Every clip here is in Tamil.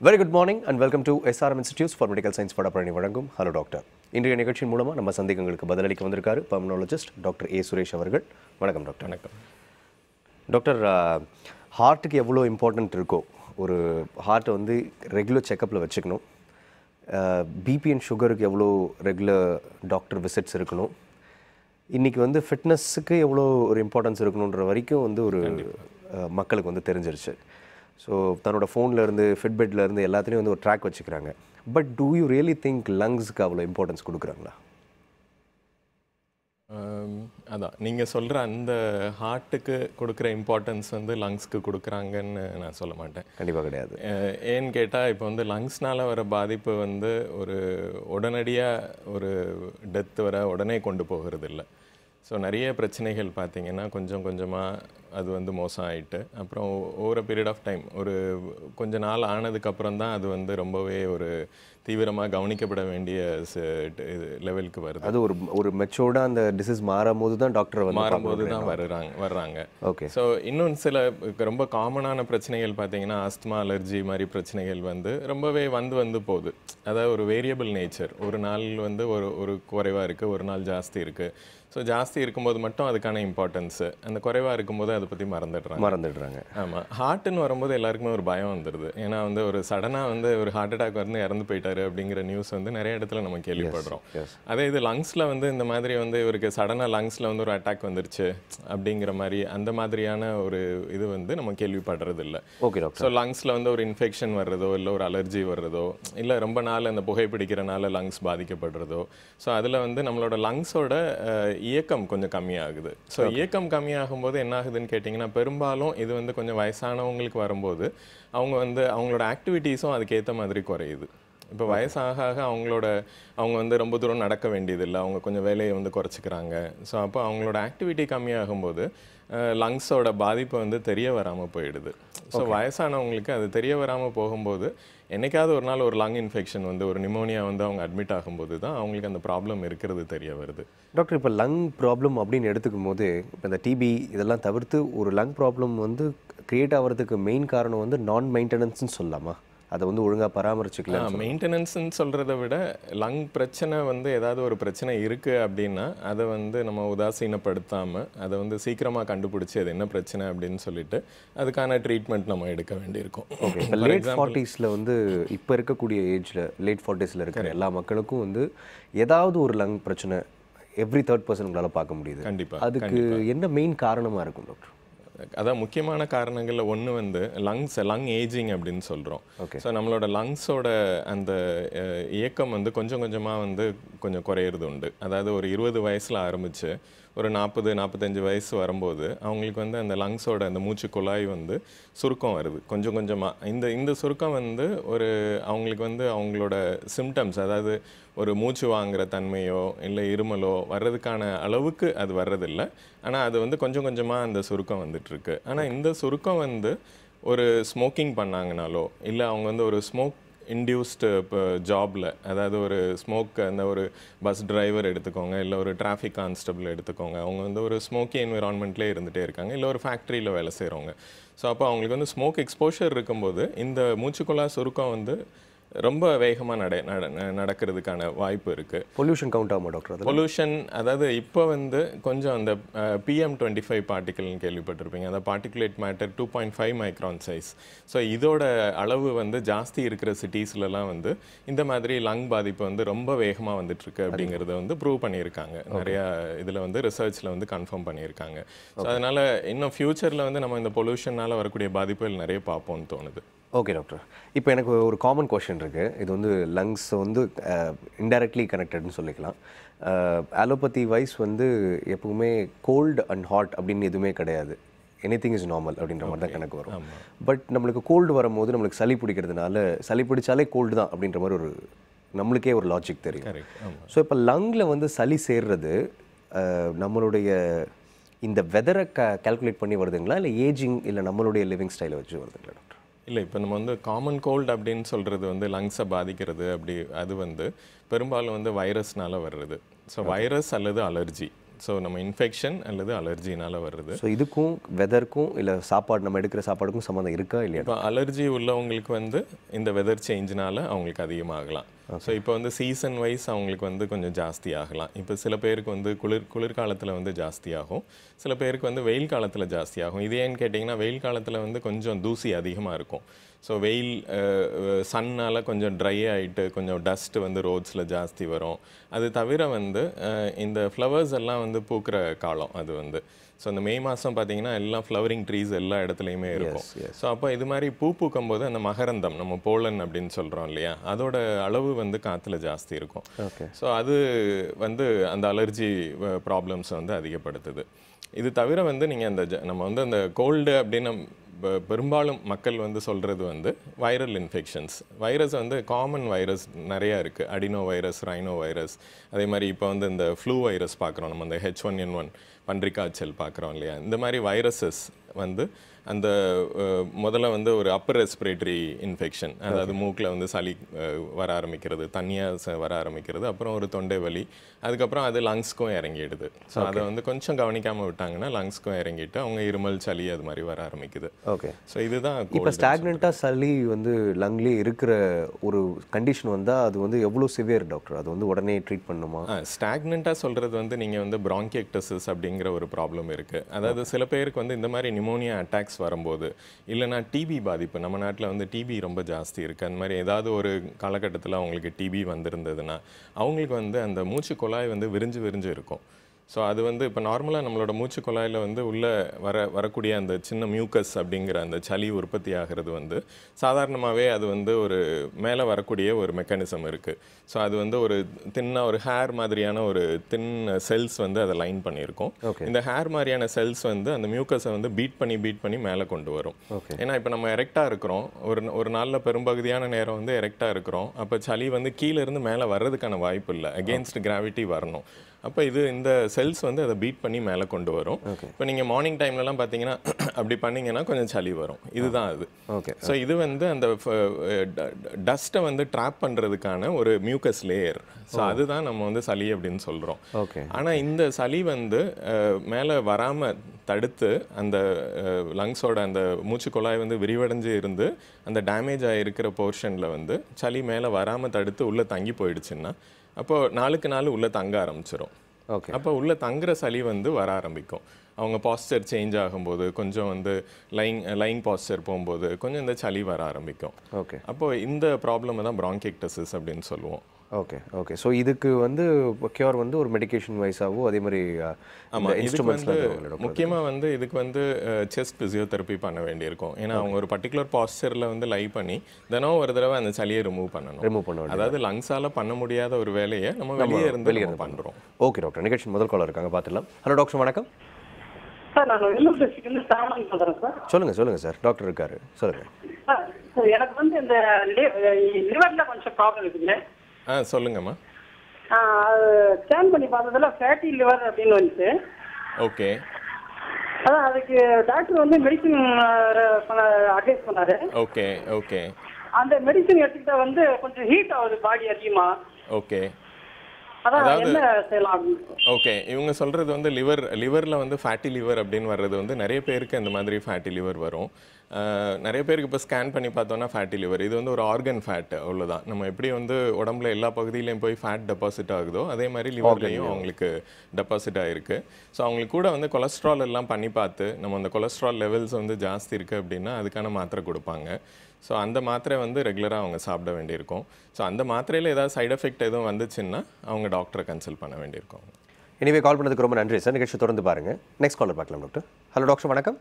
Very good morning and welcome to SRM institutes for medical science Vadapalani வழங்கும் ஹலோ டாக்டர் இன்றைய நிகழ்ச்சியின் மூலமாக நம்ம சந்தேகங்களுக்கு பதிலளிக்க வந்திருக்காரு பர்மனாலஜிஸ்ட் டாக்டர் ஏ சுரேஷ் அவர்கள் வணக்கம் டாக்டர் வணக்கம் டாக்டர் ஹார்ட்டுக்கு எவ்வளோ இம்பார்ட்டன்ட் இருக்கோ ஒரு ஹார்ட்டை வந்து ரெகுலர் செக்கப்பில் வச்சுக்கணும் பிபி அண்ட் சுகருக்கு எவ்வளோ ரெகுலர் டாக்டர் விசிட்ஸ் இருக்கணும் இன்றைக்கி வந்து ஃபிட்னஸுக்கு எவ்வளோ ஒரு இம்பார்ட்டன்ஸ் இருக்கணுன்ற வரைக்கும் வந்து ஒரு அஹ், மக்களுக்கு வந்து தெரிஞ்சிருச்சு ஸோ தன்னோட ஃபோனில் இருந்து ஃபிட்பெட்டில் இருந்து எல்லாத்துலேயும் வந்து ஒரு ட்ராக் வச்சுக்கிறாங்க but do you really think லங்ஸ்க்கு அவ்வளோ இம்பார்ட்டன்ஸ் கொடுக்குறாங்களா ஆம், அதான் நீங்கள் சொல்கிற அந்த ஹார்ட்டுக்கு கொடுக்குற இம்பார்ட்டன்ஸ் வந்து லங்ஸ்க்கு கொடுக்குறாங்கன்னு நான் சொல்ல மாட்டேன் கண்டிப்பாக கிடையாது அஹ், ஏன்னு கேட்டால் இப்போ வந்து லங்ஸ்னால வர பாதிப்பு வந்து ஒரு உடனடியாக ஒரு டெத் வர உடனே கொண்டு போகிறது இல்லை ஸோ நிறைய பிரச்சனைகள் பார்த்தீங்கன்னா கொஞ்சம் கொஞ்சமாக அது வந்து மோசம் ஆயிட்டு அப்புறம் ஓவர பீரியட் ஆஃப் டைம் ஒரு கொஞ்ச நாள் ஆனதுக்கப்புறம் தான் அது வந்து ரொம்பவே ஒரு தீவிரமாக கவனிக்கப்பட வேண்டிய லெவலுக்கு வருது அது ஒரு ஒரு மெச்சோர்டாக அந்த டிசீஸ் மாறும்போது தான் டாக்டர் வந்து மாறும்போது தான் வர்றாங்க வர்றாங்க ஓகே ஸோ இன்னும் சில ரொம்ப காமனான பிரச்சனைகள் பார்த்தீங்கன்னா ஆஸ்துமா அலர்ஜி மாதிரி பிரச்சனைகள் வந்து ரொம்பவே வந்து வந்து போகுது அதாவது ஒரு வேரியபிள் நேச்சர் ஒரு நாள் வந்து ஒரு ஒரு குறைவாக இருக்குது ஒரு நாள் ஜாஸ்தி இருக்குது ஸோ ஜாஸ்தி இருக்கும்போது மட்டும் அதுக்கான இம்பார்ட்டன்ஸு அந்த குறைவாக இருக்கும்போது அதை பற்றி மறந்துடுறாங்க மறந்துடுறாங்க ஆமாம் ஹார்ட்டுன்னு வரும்போது எல்லாருக்குமே ஒரு பயம் வந்துடுது ஏன்னா வந்து ஒரு சடனாக வந்து ஒரு ஹார்ட் அட்டாக் வந்து இறந்து போயிட்டாரு அப்படிங்கிற நியூஸ் வந்து நிறைய இடத்துல நம்ம கேள்விப்படுறோம் எஸ் அதே இது லங்ஸில் வந்து இந்த மாதிரி வந்து இவருக்கு சடனாக லங்ஸில் வந்து ஒரு அட்டாக் வந்துருச்சு அப்படிங்கிற மாதிரி அந்த மாதிரியான ஒரு இது வந்து நம்ம கேள்விப்படுறது இல்லை ஓகே டாக்டர் ஸோ லங்ஸில் வந்து ஒரு இன்ஃபெக்ஷன் வர்றதோ இல்லை ஒரு அலர்ஜி வர்றதோ இல்லை ரொம்ப நாள் அந்த புகைப்பிடிக்கிறனால லங்ஸ் பாதிக்கப்படுறதோ ஸோ அதில் வந்து நம்மளோட லங்ஸோட இயக்கம் கொஞ்சம் கம்மியாகுது ஸோ இயக்கம் கம்மியாகும் போது என்ன ஆகுதுன்னு கேட்டிங்கன்னா பெரும்பாலும் இது வந்து கொஞ்சம் வயசானவங்களுக்கு வரும்போது அவங்க வந்து அவங்களோட ஆக்டிவிட்டீஸும் அதுக்கேற்ற மாதிரி குறையுது இப்போ வயசாக ஆக அவங்களோட அவங்க வந்து ரொம்ப தூரம் நடக்க வேண்டியதில்லை அவங்க கொஞ்சம் வேலையை வந்து குறைச்சிக்கிறாங்க ஸோ அப்போ அவங்களோட ஆக்டிவிட்டி கம்மியாகும்போது லங்ஸோட பாதிப்பு வந்து தெரிய வராமல் போயிடுது ஸோ வயசானவங்களுக்கு அது தெரிய வராமல் போகும்போது என்னைக்காவது ஒரு நாள் ஒரு லங் இன்ஃபெக்ஷன் வந்து ஒரு நிமோனியா வந்து அவங்க அட்மிட் ஆகும்போது தான் அவங்களுக்கு அந்த ப்ராப்ளம் இருக்கிறது தெரிய வருது டாக்டர் இப்போ லங் ப்ராப்ளம் அப்படின்னு எடுத்துக்கும் போது இப்போ இந்த டிபி இதெல்லாம் தவிர்த்து ஒரு லங் ப்ராப்ளம் வந்து கிரியேட் ஆகிறதுக்கு மெயின் காரணம் வந்து நான் மெயின்டெனன்ஸ்னு சொல்லலாமா அதை வந்து ஒழுங்காக பராமரிச்சுக்கல மெயின்டெனன்ஸ்னு சொல்கிறத விட லங் பிரச்சனை வந்து ஏதாவது ஒரு பிரச்சனை இருக்குது அப்படின்னா அதை வந்து நம்ம உதாசீனப்படுத்தாமல் அதை வந்து சீக்கிரமாக கண்டுபிடிச்சி அது என்ன பிரச்சனை அப்படின்னு சொல்லிட்டு அதுக்கான ட்ரீட்மெண்ட் நம்ம எடுக்க வேண்டியிருக்கும் இப்போ லேட் ஃபார்ட்டிஸில் வந்து இப்போ இருக்கக்கூடிய ஏஜில் லேட் ஃபார்ட்டிஸில் இருக்கிற எல்லா மக்களுக்கும் வந்து ஏதாவது ஒரு லங் பிரச்சனை எவ்ரி தேர்ட் பர்சன் உங்களால் பார்க்க முடியுது கண்டிப்பா அதுக்கு என்ன மெயின் காரணமாக இருக்கும் டாக்டர் அதான் முக்கியமான காரணங்களில் ஒன்று வந்து லங்ஸ் லங் ஏஜிங் அப்படின்னு சொல்கிறோம் Okay. ஸோ நம்மளோட லங்ஸோட அந்த அஹ், இயக்கம் வந்து கொஞ்சம் கொஞ்சமாக வந்து கொஞ்சம் குறையிறது உண்டு அதாவது ஒரு இருபது வயசில் ஆரம்பித்து ஒரு நாற்பது நாற்பத்தஞ்சு வயசு வரும்போது அவங்களுக்கு வந்து அந்த லங்ஸோட அந்த மூச்சு குழாய் வந்து சுருக்கம் வருது கொஞ்சம் கொஞ்சமாக இந்த இந்த சுருக்கம் வந்து ஒரு அவங்களுக்கு வந்து அவங்களோட சிம்டம்ஸ் அதாவது ஒரு மூச்சு வாங்குற தன்மையோ இல்லை இருமலோ வர்றதுக்கான அளவுக்கு அது வர்றதில்ல ஆனால் அது வந்து கொஞ்சம் கொஞ்சமாக அந்த சுருக்கம் வந்துட்டுருக்கு ஆனால் இந்த சுருக்கம் வந்து ஒரு ஸ்மோக்கிங் பண்ணாங்கனாலோ இல்லை அவங்க வந்து ஒரு ஸ்மோக் இன்டியூஸ்டு இப்போ ஜாபில் அதாவது ஒரு ஸ்மோக் அந்த ஒரு பஸ் டிரைவர் எடுத்துக்கோங்க இல்லை ஒரு டிராஃபிக் கான்ஸ்டபிள் எடுத்துக்கோங்க அவங்க வந்து ஒரு ஸ்மோக்கி என்விரான்மெண்ட்லேயே இருந்துகிட்டே இருக்காங்க இல்லை ஒரு ஃபேக்ட்ரியில் வேலை செய்கிறவங்க ஸோ அப்போ அவங்களுக்கு வந்து ஸ்மோக் எக்ஸ்போஷர் இருக்கும்போது இந்த மூச்சுக்குழா சுருக்கம் வந்து ரொம்ப வேகமாக நட நட நடக்கிறதுக்கான வாய்ப்பு இருக்குது பொல்யூஷன் கவுண்ட் ஆகுமா டாக்டர் அதில் பொல்யூஷன் அதாவது இப்போ வந்து கொஞ்சம் அந்த பிஎம் டுவெண்ட்டி ஃபைவ் பார்ட்டிக்கல்னு கேள்விப்பட்டிருப்பீங்க அந்த particulate matter two point five micron size so இதோட அளவு வந்து ஜாஸ்தி இருக்கிற சிட்டிஸ்லலாம் வந்து இந்த மாதிரி லங் பாதிப்பு வந்து ரொம்ப வேகமாக வந்துட்டு இருக்கு அப்படிங்கிறத வந்து ப்ரூவ் பண்ணியிருக்காங்க நிறையா இதில் வந்து ரிசர்ச்சில் வந்து கன்ஃபார்ம் பண்ணியிருக்காங்க ஸோ அதனால இன்னும் ஃப்யூச்சரில் வந்து நம்ம இந்த பொல்யூஷனால் வரக்கூடிய பாதிப்புகள் நிறைய பார்ப்போம்னு தோணுது ஓகே டாக்டர் இப்போ எனக்கு ஒரு காமன் கொஷின் இருக்குது இது வந்து லங்ஸ் வந்து இன்டைரக்ட்லி கனெக்டட்னு சொல்லிக்கலாம் அலோபதி வைஸ் வந்து எப்பவுமே கோல்டு அண்ட் ஹாட் அப்படின்னு எதுவுமே கிடையாது எனி திங் இஸ் நார்மல் அப்படின்ற மாதிரி தான் கணக்கு வரும் பட் நம்மளுக்கு கோல்டு வரும்போது நம்மளுக்கு சளி பிடிக்கிறதுனால சளி பிடிச்சாலே கோல்டு தான் அப்படின்ற மாதிரி ஒரு நம்மளுக்கே ஒரு லாஜிக் தெரியும் கரெக்ட் ஆமாம் ஸோ இப்போ லங்கில் வந்து சளி சேர்றது அஹ், நம்மளுடைய இந்த வெதரை க கால்குலேட் பண்ணி வருதுங்களா இல்லை ஏஜிங் இல்லை நம்மளுடைய லிவிங் ஸ்டைலை வச்சு வருதுங்களா டாக்டர் இல்லை இப்போ நம்ம வந்து காமன் கோல்டு அப்படின்னு சொல்கிறது வந்து லங்ஸை பாதிக்கிறது அப்படி அது வந்து பெரும்பாலும் வந்து வைரஸ்னால வர்றது ஸோ வைரஸ் அல்லது அலர்ஜி ஸோ நம்ம இன்ஃபெக்ஷன் அல்லது அலர்ஜினால வருது ஸோ இதுக்கும் வெதருக்கும் இல்லை சாப்பாடு நம்ம எடுக்கிற சாப்பாடுக்கும் சம்மந்தம் இருக்கா இல்லையா இப்போ அலர்ஜி உள்ளவங்களுக்கு வந்து இந்த வெதர் சேஞ்சினால அவங்களுக்கு அதிகமாகலாம் ஸோ இப்போ வந்து சீசன் வைஸ் அவங்களுக்கு வந்து கொஞ்சம் ஜாஸ்தி ஆகலாம் இப்போ சில பேருக்கு வந்து குளிர் குளிர்காலத்தில் வந்து ஜாஸ்தியாகும் சில பேருக்கு வந்து வெயில் காலத்தில் ஜாஸ்தியாகும் இது ஏன்னு கேட்டிங்கன்னா வெயில் காலத்தில் வந்து கொஞ்சம் தூசி அதிகமாக இருக்கும் ஸோ வெயில் சன்னால் கொஞ்சம் ட்ரை ஆகிட்டு கொஞ்சம் டஸ்ட் வந்து ரோட்ஸில் ஜாஸ்தி வரும் அது தவிர வந்து அஹ், இந்த ஃப்ளவர்ஸ் எல்லாம் வந்து பூக்கிற காலம் அது வந்து ஸோ அந்த மே மாதம் பார்த்தீங்கன்னா எல்லாம் ஃப்ளவரிங் ட்ரீஸ் எல்லா இடத்துலையுமே இருக்கும் ஸோ அப்போ இது மாதிரி பூ பூக்கும் போது அந்த மகரந்தம் நம்ம போலன் அப்படின்னு சொல்கிறோம் இல்லையா அதோட அளவு வந்து காற்றுல ஜாஸ்தி இருக்கும் ஓகே ஸோ அது வந்து அந்த அலர்ஜி ப்ராப்ளம்ஸ் வந்து அதிகப்படுத்துது இது தவிர வந்து நீங்கள் அந்த ஜ- நம்ம வந்து அந்த கோல்டு அப்படின்னு நம் பெ- பெரும்பாலும் மக்கள் வந்து சொல்கிறது வந்து வைரல் இன்ஃபெக்ஷன்ஸ் வைரஸ் வந்து காமன் வைரஸ் நிறையா இருக்குது அடினோ வைரஸ் ரைனோ வைரஸ் அதே மாதிரி இப்போ வந்து இந்த ஃப்ளூ வைரஸ் பார்க்குறோம் நம்ம இந்த ஹெச் ஒன் என் ஒன் பன்றிக்காய்ச்சல் பார்க்குறோம் இல்லையா இந்த மாதிரி வைரஸஸ் வந்து அந்த அஹ், முதல்ல வந்து ஒரு அப்பர் ரெஸ்பிரேட்டரி இன்ஃபெக்ஷன் அதாவது மூக்கில் வந்து சளி அஹ், வர ஆரம்பிக்கிறது தண்ணியாக வர ஆரம்பிக்கிறது அப்புறம் ஒரு தொண்டை வலி அதுக்கப்புறம் அது லங்ஸ்க்கும் இறங்கிடுது ஸோ அதை வந்து கொஞ்சம் கவனிக்காமல் விட்டாங்கன்னா லங்ஸ்க்கும் இறங்கிட்டு அவங்க இருமல் சளி அது மாதிரி வர ஆரம்பிக்குது ஓகே ஸோ இதுதான் இப்போ ஸ்டாக்னண்ட்டாக சளி வந்து லங்லேயே இருக்கிற ஒரு கண்டிஷன் வந்தால் அது வந்து எவ்வளோ சிவியர் டாக்டர் அது வந்து உடனே ட்ரீட் பண்ணுமா ஸ்டாக்னண்ட்டாக சொல்கிறது வந்து நீங்கள் வந்து bronchiectasis அப்படிங்கிற ஒரு ப்ராப்ளம் இருக்குது அதாவது சில பேருக்கு வந்து இந்த மாதிரி நிமோனியா அட்டாக்ஸ் வரும்போது இல்லைனா டிபி பாதிப்பு நம்ம நாட்டில் வந்து டிபி ரொம்ப ஜாஸ்தி இருக்குது அந்த மாதிரி ஏதாவது ஒரு காலகட்டத்தில் அவங்களுக்கு டிபி வந்திருந்ததுன்னா அவங்களுக்கு வந்து அந்த மூச்சு குழாய் வந்து விரிஞ்சு விரிஞ்சு இருக்கும் ஸோ அது வந்து இப்போ நார்மலாக நம்மளோட மூச்சு குழாயில் வந்து உள்ளே வர வரக்கூடிய அந்த சின்ன மியூக்கஸ் அப்படிங்கிற அந்த சளி உற்பத்தி ஆகிறது வந்து சாதாரணமாகவே அது வந்து ஒரு மேலே வரக்கூடிய ஒரு மெக்கானிசம் இருக்குது ஸோ அது வந்து ஒரு தின்னாக ஒரு ஹேர் மாதிரியான ஒரு தின் செல்ஸ் வந்து அதை லைன் பண்ணியிருக்கோம் Okay. இந்த ஹேர் மாதிரியான செல்ஸ் வந்து அந்த மியூக்கஸை வந்து பீட் பண்ணி பீட் பண்ணி மேலே கொண்டு வரும் Okay. ஏன்னா இப்போ நம்ம எரெக்டாக இருக்கிறோம் ஒரு ஒரு நாளில் பெரும்பகுதியான நேரம் வந்து எரெக்டாக இருக்கிறோம் அப்போ சளி வந்து கீழே இருந்து மேலே வர்றதுக்கான வாய்ப்பு இல்லை அகேன்ஸ்ட் கிராவிட்டி வரணும் அப்போ இது இந்த செல்ஸ் வந்து அதை பீட் பண்ணி மேலே கொண்டு வரும் இப்போ நீங்கள் மார்னிங் டைம்லலாம் பார்த்தீங்கன்னா அப்படி பண்ணீங்கன்னா கொஞ்சம் சளி வரும் இதுதான் அது ஓகே ஸோ இது வந்து அந்த டஸ்ட்டை வந்து ட்ராப் பண்ணுறதுக்கான ஒரு மியூக்கஸ் லேயர் ஸோ அதுதான் நம்ம வந்து சளி அப்படின்னு சொல்கிறோம் ஓகே ஆனால் இந்த சளி வந்து மேலே வராமல் தடுத்து அந்த லங்ஸோட அந்த மூச்சு குழாய் வந்து விரிவடைஞ்சு இருந்து அந்த டேமேஜ் ஆகிருக்கிற போர்ஷனில் வந்து சளி மேலே வராமல் தடுத்து உள்ளே தங்கி போயிடுச்சுன்னா அப்போ நாளுக்கு நாள் உள்ளே தங்க ஆரம்பிச்சிரும் ஓகே அப்போ உள்ள தங்குற சளி வந்து வர ஆரம்பிக்கும் அவங்க பாஸ்டர் சேஞ்ச் ஆகும்போது கொஞ்சம் வந்து லைங் லைங் பாஸ்டர் போகும்போது கொஞ்சம் இந்த சளி வர ஆரம்பிக்கும் ஓகே அப்போ இந்த ப்ராப்ளம் தான் bronchiectasis அப்படின்னு சொல்லுவோம் ஓகே ஓகே ஸோ இதுக்கு வந்து கியூர் வந்து ஒரு மெடிகேஷன் வைஸாவோ அதே மாதிரி ஆமா இதுக்கு இன்ஸ்ட்ருமெண்ட்ஸ்லாம் வந்து முக்கியமா வந்து இதுக்கு வந்து செஸ்ட் பிசியோதெரப்பி பண்ண வேண்டியிருக்கும் ஏன்னா அவங்க ஒரு பர்டிகுலர் பாஸ்டர்ல வந்து லை பண்ணி தினம் ஒரு தடவை அந்த சளியை ரிமூவ் பண்ணணும் ரிமூவ் பண்ண வேண்டியது அதாவது லங்ஸால பண்ண முடியாத ஒரு வேலையை நம்ம வெளியே இருந்து வெளியே நம்ம பண்றோம் ஓகே டாக்டர் நிகழ்ச்சி முதல் காலர் இருக்காங்க பார்த்துடலாம் ஹலோ டாக்டர் வணக்கம் சார் நான் வெள்ளூர் டிஸ்ட்ரிக்ட்லேருந்து சாமன் பண்ணுறேன் சார் சொல்லுங்கள் சொல்லுங்கள் சார் டாக்டர் இருக்காரு சொல்லுங்கள் சார் சார், எனக்கு வந்து இந்த லிவரில் கொஞ்சம் ப்ராப்ளம் இருக்குங்க ஆ சொல்லுங்கம்மா ஸ்கேன் பண்ணி பார்த்ததுல ஃபேட்டி லிவர் அப்படின்னு வந்துச்சு ஓகே அதான் அதுக்கு டாக்டர் வந்து மெடிசின் அட்வைஸ் பண்ணாரு ஓகே ஓகே அந்த மெடிசின் எடுத்துக்கிட்டா வந்து கொஞ்சம் ஹீட் ஆகுது பாடி அதிகமா ஓகே அதான் அதாவது- என்ன செய்யலாம் அப்படின்னு ஓகே இவங்க சொல்றது வந்து லிவர் லிவரில் வந்து ஃபேட்டி லிவர் அப்படின்னு வர்றது வந்து நிறைய பேருக்கு இந்த மாதிரி ஃபேட்டி லிவர் வரும் அஹ், நிறைய பேருக்கு இப்போ ஸ்கேன் பண்ணி பார்த்தோன்னா ஃபேட்டி லிவர் இது வந்து ஒரு ஆர்கன் ஃபேட் அவ்வளவுதான் நம்ம எப்படி வந்து உடம்புல எல்லா பகுதியிலையும் போய் ஃபேட் டெபாசிட் ஆகுதோ அதே மாதிரி லிவர்லையும் அவங்களுக்கு டெபாசிட் ஆயிருக்கு ஸோ அவங்களுக்கு கூட வந்து கொலஸ்ட்ரால் எல்லாம் பண்ணி பார்த்து நம்ம அந்த கொலஸ்ட்ரால் லெவல்ஸ் வந்து ஜாஸ்தி இருக்குது அப்படின்னா அதுக்கான மாத்திரை கொடுப்பாங்க ஸோ அந்த மாத்திரை வந்து ரெகுலராக அவங்க சாப்பிட வேண்டியிருக்கும் ஸோ அந்த மாத்திரையில் ஏதாவது சைடு எஃபெக்ட் எதுவும் வந்துச்சுன்னா அவங்க டாக்டரை கன்சல்ட் பண்ண வேண்டியிருக்கும் எனிவே கால் பண்ணதுக்கு ரொம்ப நன்றி சார் நிகழ்ச்சி தொடர்ந்து பாருங்கள் நெக்ஸ்ட் காலர் பார்க்கலாம் டாக்டர் ஹலோ டாக்டர் வணக்கம்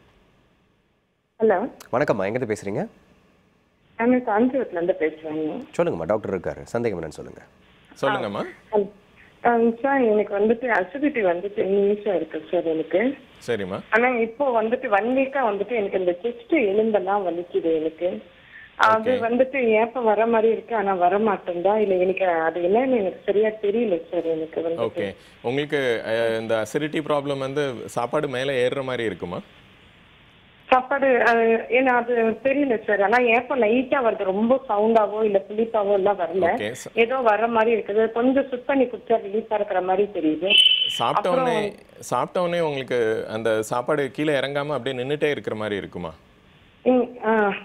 ஹலோ வணக்கம்மா எங்கேருந்து பேசுகிறீங்க நான் காஞ்சிபுரத்துல இருந்து பேசுறேங்க சொல்லுங்கம்மா டாக்டர் இருக்காரு சந்தேகம் என்னன்னு சொல்லுங்கள் சொல்லுங்கம்மா சார் எனக்கு வந்துட்டு அசிடிட்டி வந்துட்டு நிமிஷம் இருக்கு சார் எனக்கு சரிம்மா ஆனா இப்போ வந்துட்டு ஒன் வீக்கா வந்துட்டு எனக்கு இந்த செஸ்ட் எலும்பெல்லாம் வலிக்குது எனக்கு அது வந்துட்டு ஏப்ப வர மாதிரி இருக்கு ஆனா வர மாட்டேன்டா இல்ல எனக்கு அது என்னன்னு எனக்கு சரியா தெரியல சார் எனக்கு வந்து ஓகே உங்களுக்கு அஹ், இந்த அசிடிட்டி ப்ராப்ளம் வந்து சாப்பாடு மேலே ஏறுற மாதிரி இருக்குமா சாப்பாடு அஹ், ஏன்னா அது தெரியல சார் ஆனா ஏப்பம் லைட்டா வருது ரொம்ப சவுண்டாவோ இல்ல புளிப்பாவோ எல்லாம் வரல ஓகே ஏதோ வர்ற மாதிரி இருக்குது கொஞ்சம் சுத் பண்ணி குடிச்சா ரிலீஃபா இருக்கிற மாதிரி தெரியுது சாப்பிட்ட உடனே சாப்பிட்ட உடனே உங்களுக்கு அந்த சாப்பாடு கீழே இறங்காம அப்படியே நின்னுட்டே இருக்கிற மாதிரி இருக்குமா இங்- ஆஹ்,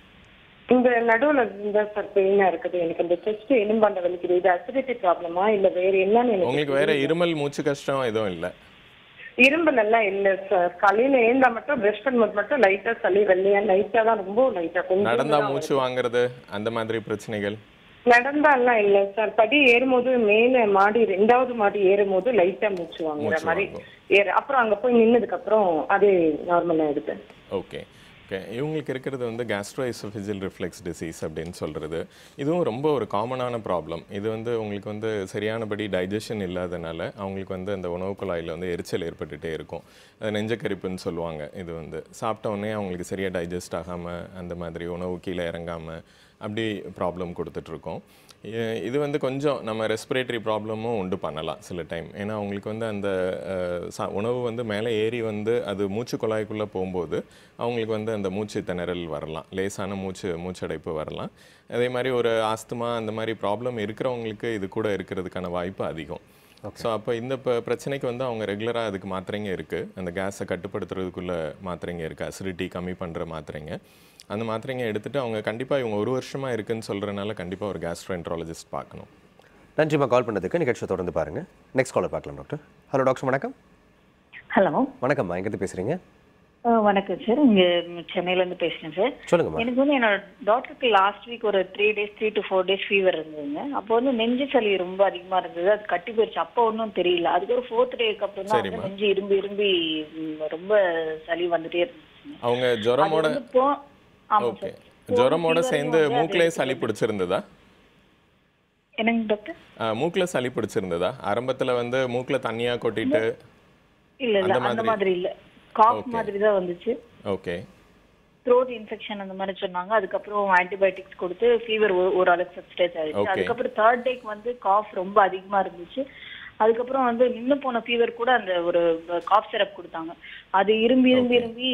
இந்த நடுவுல இந்த சார் பெயினா இருக்குது எனக்கு இந்த செஸ்ட் எலும்பாண்ட வலிக்குது இது அசிடிட்டி ப்ராப்ளமா இல்ல வேற என்னன்னு எனக்கு உங்களுக்கு வேற இருமல் மூச்சு கஷ்டம் எதுவும் இல்லை இரும்பல் எல்லாம் இல்ல சார் காலையில ஏந்தா மட்டும் பிரஷ் பண்ணும்போது மட்டும் லைட்டா சளி வெள்ளையா லைட்டா தான் ரொம்ப லைட்டா கொஞ்சம் நடந்தா மூச்சு வாங்குறது அந்த மாதிரி பிரச்சனைகள் நடந்தா எல்லாம் இல்ல சார் படி ஏறும்போது மேல மாடி ரெண்டாவது மாடி ஏறும்போது லைட்டா மூச்சு வாங்குற மூச்சு மாதிரி வாங்கும். ஏறு அப்புறம் அங்க போய் நின்னதுக்கு அப்புறம் அது நார்மல் ஆயிடுது ஓகே ஓகே இவங்களுக்கு இருக்கிறது வந்து கேஸ்ட்ரோஎசோஃபிஜியல் ரிஃப்ளெக்ஸ் டிசீஸ் அப்படின்னு சொல்கிறது இதுவும் ரொம்ப ஒரு காமனான ப்ராப்ளம் இது வந்து உங்களுக்கு வந்து சரியானபடி டைஜஷன் இல்லாதனால அவங்களுக்கு வந்து அந்த உணவு குழாயில் வந்து எரிச்சல் ஏற்பட்டுட்டே இருக்கும் அது நெஞ்சக்கரிப்புன்னு சொல்லுவாங்க இது வந்து சாப்பிட்ட உடனே அவங்களுக்கு சரியாக டைஜஸ்ட் ஆகாமல் அந்த மாதிரி உணவு கீழே இறங்காமல் அப்படி ப்ராப்ளம் கொடுத்துட்ருக்கோம் இ- இது வந்து கொஞ்சம் நம்ம ரெஸ்பிரேட்டரி ப்ராப்ளமும் உண்டு பண்ணலாம் சில டைம் ஏன்னா அவங்களுக்கு வந்து அந்த அஹ், சா- உணவு வந்து மேலே ஏறி வந்து அது மூச்சு குழாய்க்குள்ளே போகும்போது அவங்களுக்கு வந்து அந்த மூச்சு திணறல் வரலாம் லேசான மூச்சு மூச்சடைப்பு வரலாம் அதே மாதிரி ஒரு ஆஸ்துமா அந்த மாதிரி ப்ராப்ளம் இருக்கிறவங்களுக்கு இது கூட இருக்கிறதுக்கான வாய்ப்பு அதிகம் ஸோ அப்போ இந்த ப- பிரச்சனைக்கு வந்து அவங்க ரெகுலராக அதுக்கு மாத்திரைங்க இருக்குது அந்த கேஸை கட்டுப்படுத்துறதுக்குள்ள மாத்திரைங்க இருக்குது அசிடிட்டி கம்மி பண்ணுற மாத்திரைங்க அந்த மாத்திரைங்க எடுத்துட்டு அவங்க கண்டிப்பாக இவங்க ஒரு வருஷமாக இருக்குன்னு சொல்கிறனால கண்டிப்பாக ஒரு கேஸ்ட்ரோஎன்ட்ராலஜிஸ்ட் பார்க்கணும் நன்றிம்மா கால் பண்ணதுக்கு நிகழ்ச்சியை தொடர்ந்து பாருங்க நெக்ஸ்ட் காலர் பார்க்கலாம் டாக்டர் ஹலோ டாக்டர் வணக்கம் ஹலோ வணக்கம்மா எங்கிருந்து பேசுறீங்க வணக்கம் சார் இங்க சென்னையில இருந்து பேசுறேன் சார் சொல்லுங்கம்மா எனக்கு வந்து என்னோட டாக்டருக்கு லாஸ்ட் வீக் ஒரு three days three to four days fever இருந்ததுங்க அப்போ வந்து நெஞ்சு சளி ரொம்ப அதிகமா இருந்தது அது கட்டி போயிடுச்சு அப்போ ஒன்றும் தெரியல அதுக்கு ஒரு ஃபோர்த் டேக்கு அப்புறம் தான் வந்து சரிம்மா. நெஞ்சு இரும்பி இரும்பி ம், ரொம்ப சளி வந்துட்டே இருந்துச்சுங்க அவங்க அது ஜுரமோட வந்து போ ஆமா ஓகே சார் ஜுரமோட fever சேர்ந்து வந்து அது மூக்கிலே சளி பிடிச்சிருந்ததா என்னங்க டாக்டர் ஆ, மூக்குல சளி பிடிச்சிருந்ததா ஆரம்பத்துல வந்து மூக்குல தண்ணியா கொட்டிட்டு இல்ல இல்ல அந்த அந்த மாதிரி. மாதிரி இல்ல காஃப் Okay. மாதிரி தான் வந்துச்சு ஓகே த்ரோட் இன்ஃபெக்ஷன் அந்த மாதிரி சொன்னாங்க அதுக்கப்புறம் ஆன்டிபயோட்டிக்ஸ் கொடுத்து ஃபீவர் ஓரளவுக்கு சப்ஸ்டேஜ் ஆயிடுச்சு Okay. அதுக்கப்புறம் தேர்ட் டேக்கு வந்து காஃப் ரொம்ப அதிகமா இருந்துச்சு அதுக்கப்புறம் வந்து நின்னு போன ஃபீவர் கூட அந்த ஒரு காஃப் சிரப் கொடுத்தாங்க அது இரும்பி இரும்பி இரும்பி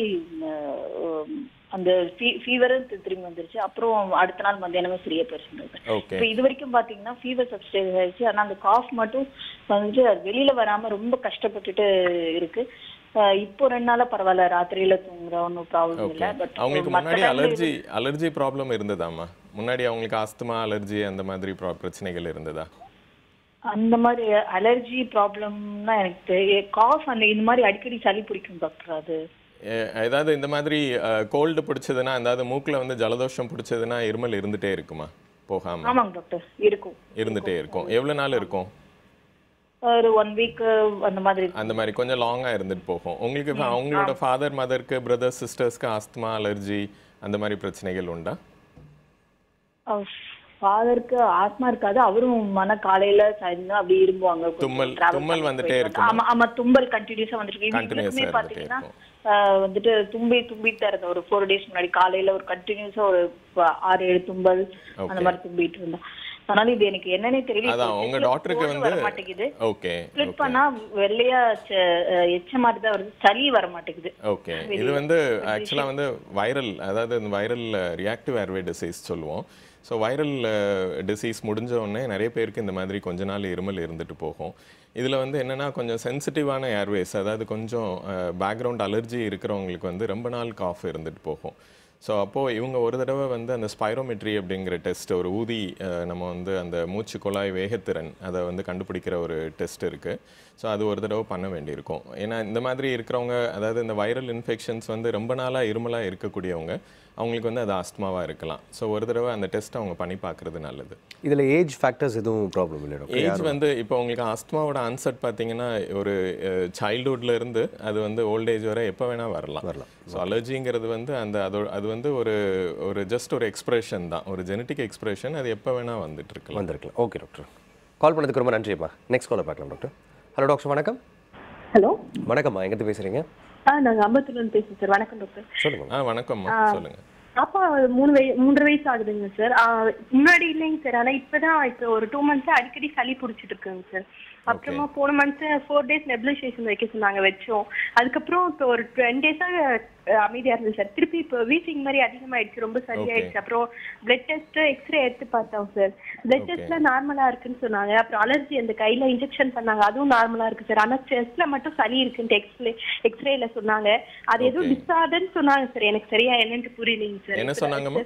அஹ், அந்த ஃபீவரும் திரும்பி வந்துருச்சு அப்புறம் அடுத்த நாள் மத்தியானமே சரியா போயிருச்சு ஓகே இப்போ இது வரைக்கும் பாத்தீங்கன்னா ஃபீவர் சப்ஸ்டேஜ் ஆயிடுச்சு ஆனா அந்த காஃப் மட்டும் வந்துட்டு அது வெளியில வராம ரொம்ப கஷ்டப்பட்டுட்டு இருக்கு அஹ் இப்போ ரெண்டு நாளா பரவாயில்ல ராத்திரியில தூங்குற ஒன்றும் ப்ராப்ளம் ஓகே இல்ல பட் அவங்களுக்கு முன்னாடி அலர்ஜி அலர்ஜி ப்ராப்ளம் இருந்ததாம்மா முன்னாடி அவங்களுக்கு ஆஸ்துமா அலர்ஜி அந்த மாதிரி ப்ரா- பிரச்சனைகள் இருந்ததா அந்த மாதிரி அலர்ஜி ப்ராப்ளம்னா எனக்கு காஃப் அந்த இந்த மாதிரி அடிக்கடி சளி பிடிக்கும் டாக்டர் அது எ- ஏதாவது இந்த மாதிரி கோல்டு பிடிச்சதுன்னா அதாவது மூக்குல வந்து ஜலதோஷம் பிடிச்சதுன்னா இருமல் இருந்துட்டே இருக்குமா போகாம ஆமாங்க டாக்டர் இருக்கும் இருந்துட்டே இருக்கும் எவ்வளவு நாள் இருக்கும் ஒரு ஒன் வீக் அந்த மாதிரி இருக்கும். அந்த மாதிரி கொஞ்சம் லாங்கா இருந்துட்டு போகும் உங்களுக்கு fa- அவங்களோட ஃபாதர் மதருக்கு பிரதர்ஸ் சிஸ்டர்ஸ்க்கு ஆஸ்துமா அலர்ஜி அந்த மாதிரி பிரச்சனைகள் உண்டா ஃபாதருக்கு ஆஸ்மா இருக்காது அவரும் மன காலையில சாயந்தரம் அப்படி இரும்புவாங்க கொஞ்சம் தும்மல் travel தும்மல் பண்ணி வந்துட்டே போயிட்டு இருக்குமா? ஆமா ஆமா தும்பல் கண்டினியூஸா வந்துட்டு இருக்கு Continuous ஆ இவங்களுக்குமே இருந்துட்டே பாத்தீங்கன்னா இருக்கும். ஆஹ் வந்துட்டு தும்பி தும்பிட்டு தான் இருந்தேன் ஒரு ஃபோர் டேஸ் முன்னாடி காலையில ஒரு கண்டினியூஸா ஒரு ப- ஆறு ஏழு தும்பல் அந்த Okay. மாதிரி தும்பிட்டு இருந்தேன் அதனால இது எனக்கு என்னன்னே தெரியல அதான் இப்போ உங்க chest ல டாக்டருக்கு cold வந்து வர மாட்டேங்குது ஓகே ஸ்பிளிட் பண்ணா வெள்ளையா ச- அஹ் எச்ச மாதிரி தான் வருது சளி வர மாட்டேங்குது ஓகே இது வந்து ஆக்சுவலாக வந்து வைரல் அதாவது இந்த வைரல் ரியாக்டிவ் ஏர்வே டிசீஸ் சொல்லுவோம் ஸோ வைரல் டிசீஸ் முடிஞ்ச உடனே நிறைய பேருக்கு இந்த மாதிரி கொஞ்ச நாள் இருமல் இருந்துட்டு போகும் இதில் வந்து என்னென்னா கொஞ்சம் சென்சிட்டிவான ஏர்வேஸ் அதாவது கொஞ்சம் பேக்ரவுண்ட் அலர்ஜி இருக்கிறவங்களுக்கு வந்து ரொம்ப நாள் காஃப் இருந்துட்டு போகும் ஸோ அப்போது இவங்க ஒரு தடவை வந்து அந்த ஸ்பைரோமெட்ரி அப்படிங்கிற டெஸ்ட் ஒரு ஊதி அஹ், நம்ம வந்து அந்த மூச்சு குழாய் வேகத்திறன் அதை வந்து கண்டுபிடிக்கிற ஒரு டெஸ்ட் இருக்குது ஸோ அது ஒரு தடவை பண்ண வேண்டியிருக்கும் ஏன்னா இந்த மாதிரி இருக்கிறவங்க அதாவது இந்த வைரல் இன்ஃபெக்ஷன்ஸ் வந்து ரொம்ப நாளாக இருமலாக இருக்கக்கூடியவங்க அவங்களுக்கு வந்து அது ஆஸ்துமாவாக இருக்கலாம் ஸோ ஒரு தடவை அந்த டெஸ்ட் அவங்க பண்ணி பார்க்குறது நல்லது இதில் ஏஜ் ஃபேக்டர்ஸ் எதுவும் ப்ராப்ளம் இல்லை டாக்டர் ஏஜ் வந்து இப்போ உங்களுக்கு ஆஸ்துமாவோட ஆன்செட் பார்த்தீங்கன்னா ஒரு சைல்டுஹுட்ல இருந்து அது வந்து ஓல்டேஜ் வரை எப்போ வேணால் வரலாம் வரலாம். ஸோ அலர்ஜிங்கிறது வந்து அந்த அதோட அது வந்து ஒரு ஒரு ஜஸ்ட் ஒரு எக்ஸ்பிரஷன் தான் ஒரு ஜெனட்டிக் எக்ஸ்பிரஷன் அது எப்போ வேணால் வந்துட்டு இருக்கலாம் வந்திருக்கலாம் ஓகே டாக்டர் கால் பண்ணதுக்கு ரொம்ப நன்றிம்மா நெக்ஸ்ட் காலை பார்க்கலாம் டாக்டர் ஹலோ டாக்டர் வணக்கம் ஹலோ வணக்கம்மா எங்கிருந்து பேசுகிறீங்க ஆ நாங்க அம்பத்தூர்ல பேசுறோம் சார் வணக்கம் டாக்டர் சொல்லுங்கம்மா ஆ வணக்கம்மா சொல்லுங்க பாப்பா மூணு வய மூன்றரை வயசு ஆகுதுங்க சார் முன்னாடி இல்லைங்க சார் ஆனா இப்பதான் இப்போ ஒரு டூ மந்த்ஸா அடிக்கடி சளி பிடிச்சிட்டு இருக்குங்க சார் அப்புறமா போன மந்த் ஃபோர் டேஸ் நெபுலைசேஷன் வைக்க சொன்னாங்க வச்சோம் அதுக்கப்புறம் இப்போ ஒரு டென் டேஸா அமைதியா இருந்தது சார் திருப்பி இப்போ வீசிங் மாதிரி அதிகமாயிடுச்சு ரொம்ப சரியாயிடுச்சு அப்புறம் பிளட் டெஸ்ட் எக்ஸ்ரே எடுத்து பார்த்தோம் சார் பிளட் டெஸ்ட்ல நார்மலா இருக்குன்னு சொன்னாங்க அப்புறம் அலர்ஜி அந்த கையில இன்ஜெக்ஷன் பண்ணாங்க அதுவும் நார்மலா இருக்கு சார் ஆனா செஸ்ட்ல மட்டும் சளி இருக்குன்ட்டு எக்ஸ்ரே எக்ஸ்ரேல சொன்னாங்க அது ஏதோ Okay. டிஸார்டர்னு சொன்னாங்க சார் எனக்கு சரியா என்னன்னு புரியலைங்க சார் என்ன சொன்னாங்கம்மா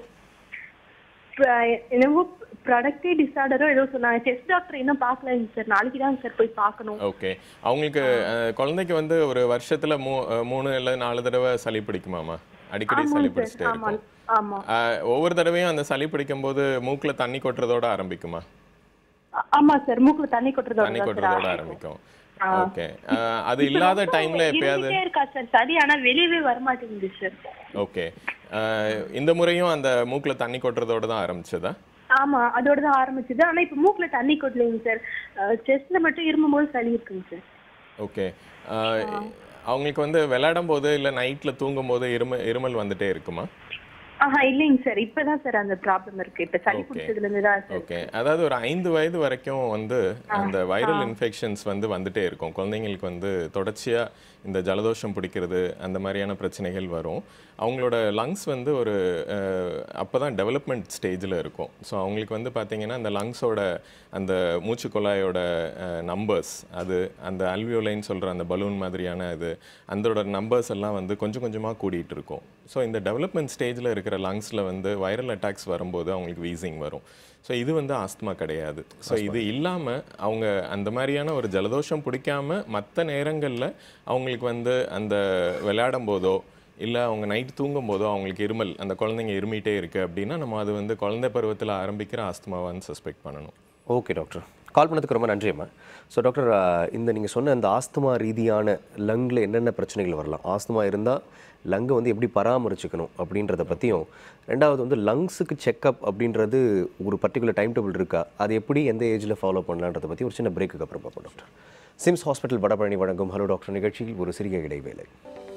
Pro- என்னவோ ப்ராடக்டே டிஸார்டரோ ஏதோ சொன்னாங்க செஸ்ட் டாக்டர் இன்னும் பார்க்கலங்க சார் நாளைக்கு தான் சார் போய் பார்க்கணும் ஓகே அவங்களுக்கு அஹ், குழந்தைக்கு வந்து ஒரு வருஷத்துல மூ அஹ், மூணு இல்ல நாலு தடவை சளி பிடிக்குமாமா அடிக்கடி சளி ஆமாங்க பிடிச்சிட்டே சார் ஆமா இருக்கும் ஆமா அஹ், ஒவ்வொரு தடவையும் அந்த சளி பிடிக்கும் போது மூக்குல தண்ணி கொட்டுறதோட ஆரம்பிக்குமா ஆ- ஆமா சார் மூக்குல தண்ணி கொட்டுறதோட தண்ணி தான் கொட்டுறதோட சார் ஆரம்பிக்கும் ஓகே அது இல்லாத டைம்ல எப்பயாவது இருந்துட்டே இருக்கா சார் சரி ஆனா வெளியவே வர மாட்டேங்குது சார் ஓகே இந்த முறையும் அந்த மூக்குல தண்ணி கொட்டுறதோட தான் ஆரம்பிச்சதா ஆமா அதோட தான் ஆரம்பிச்சது ஆனா இப்ப மூக்குல தண்ணி கொட்டலைங்க சார் செஸ்ட்ல மட்டும் இருமும் போது சளி இருக்குங்க சார் ஓகே அவங்களுக்கு வந்து விளையாடும் போது இல்ல நைட்ல தூங்கும் போது இரும இருமல் வந்துட்டே இருக்குமா ஆஹா இல்லைங்க சார் இப்பதான் சார் அந்த ப்ராப்ளம் இருக்கு இப்ப சளி Okay. பிடிச்சதுல இருந்து தான் சார் ஓகே அதாவது ஒரு ஐந்து வயது வரைக்கும் வந்து அந்த வைரல் இன்ஃபெக்ஷன்ஸ் வந்து வந்துட்டே இருக்கும் குழந்தைங்களுக்கு வந்து தொடர்ச்சியா இந்த ஜலதோஷம் பிடிக்கிறது அந்த மாதிரியான பிரச்சனைகள் வரும் அவங்களோட லங்ஸ் வந்து ஒரு அஹ், அப்பதான் டெவலப்மெண்ட் ஸ்டேஜில் இருக்கும் ஸோ அவங்களுக்கு வந்து பார்த்தீங்கன்னா அந்த லங்ஸோட அந்த மூச்சு குழாயோட நம்பர்ஸ் அது அந்த அல்வியோலைன்னு சொல்கிற அந்த பலூன் மாதிரியான இது அதோட நம்பர்ஸ் எல்லாம் வந்து கொஞ்சம் கொஞ்சமாக கூடிட்டு இருக்கும் ஸோ இந்த டெவலப்மெண்ட் ஸ்டேஜில் இருக்கிற லங்ஸில் வந்து வைரல் அட்டாக்ஸ் வரும்போது அவங்களுக்கு வீசிங் வரும் ஸோ இது வந்து ஆஸ்துமா கிடையாது ஸோ இது இல்லாமல் அவங்க அந்த மாதிரியான ஒரு ஜலதோஷம் பிடிக்காம மற்ற நேரங்களில் அவங்களுக்கு வந்து அந்த விளையாடும் போதோ இல்லை அவங்க நைட் தூங்கும் போதோ அவங்களுக்கு இருமல் அந்த குழந்தைங்க இருமிட்டே இருக்கு அப்படின்னா நம்ம அது வந்து குழந்தை பருவத்தில் ஆரம்பிக்கிற ஆஸ்துமாவான்னு சஸ்பெக்ட் பண்ணணும் ஓகே டாக்டர் கால் பண்ணதுக்கு ரொம்ப நன்றி அம்மா ஸோ டாக்டர் ஆஹ், இந்த நீங்கள் சொன்ன இந்த ஆஸ்துமா ரீதியான லங்கில் என்னென்ன பிரச்சனைகள் வரலாம் ஆஸ்துமா இருந்தால் லங்கை வந்து எப்படி பராமரிச்சுக்கணும் அப்படின்றத பற்றியும் ரெண்டாவது வந்து லங்ஸுக்கு செக்கப் அப்படின்றது ஒரு பர்டிகுலர் டைம் டேபிள் இருக்கா அது எப்படி எந்த ஏஜில் ஃபாலோ பண்ணலான்றதை பற்றி ஒரு சின்ன பிரேக்குக்கு அப்புறம் பார்ப்போம் டாக்டர் சிம்ஸ் ஹாஸ்பிட்டல் வடபழனி வழங்கும் ஹலோ டாக்டர் நிகழ்ச்சியில் ஒரு சிறிய இடைவேளை